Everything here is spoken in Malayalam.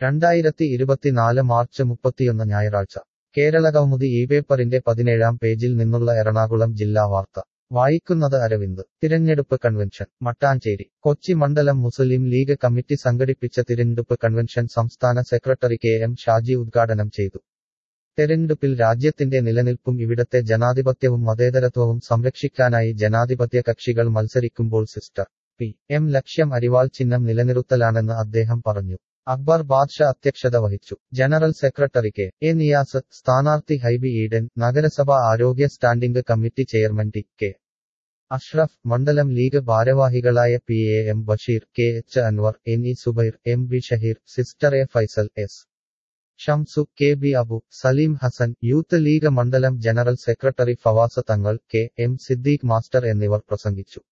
രണ്ടായിരത്തി ഇരുപത്തിനാല് മാർച്ച് മുപ്പത്തിയൊന്ന് ഞായറാഴ്ച കേരള കൗമുദി ഈ പേപ്പറിന്റെ പതിനേഴാം പേജിൽ നിന്നുള്ള എറണാകുളം ജില്ലാ വാർത്ത വായിക്കുന്നത് അരവിന്ദ് തിരഞ്ഞെടുപ്പ് കൺവെൻഷൻ മട്ടാഞ്ചേരി കൊച്ചി മണ്ഡലം മുസ്ലിം ലീഗ് കമ്മിറ്റി സംഘടിപ്പിച്ച തിരഞ്ഞെടുപ്പ് കൺവെൻഷൻ സംസ്ഥാന സെക്രട്ടറി കെ എം ഷാജി ഉദ്ഘാടനം ചെയ്തു തെരഞ്ഞെടുപ്പിൽ രാജ്യത്തിന്റെ നിലനിൽപ്പും ഇവിടത്തെ ജനാധിപത്യവും മതേതരത്വവും സംരക്ഷിക്കാനായി ജനാധിപത്യ കക്ഷികൾ മത്സരിക്കുമ്പോൾ സിസ്റ്റർ പി എം ലക്ഷ്യം അരിവാൾ ചിഹ്നം നിലനിർത്തലാണെന്ന് അദ്ദേഹം പറഞ്ഞു അക്ബർ ബാദ്ഷ അധ്യക്ഷത വഹിച്ചു general secretary K A Niyas സ്ഥാനാർത്ഥി ഹൈബി ഈഡൻ നഗരസഭ ആരോഗ്യ standing committee chairman T K Ashraf മണ്ഡലം ലീഗ് ഭാരവാഹികളായ P A M Basheer K H Anwar N E Zubair M B Shaheer sister A Faisal S Shamsu K B Abu Saleem Hasan youth league മണ്ഡലം general secretary Fawaz Thangal K M Siddique master എന്നിവർ പ്രസംഗിച്ചു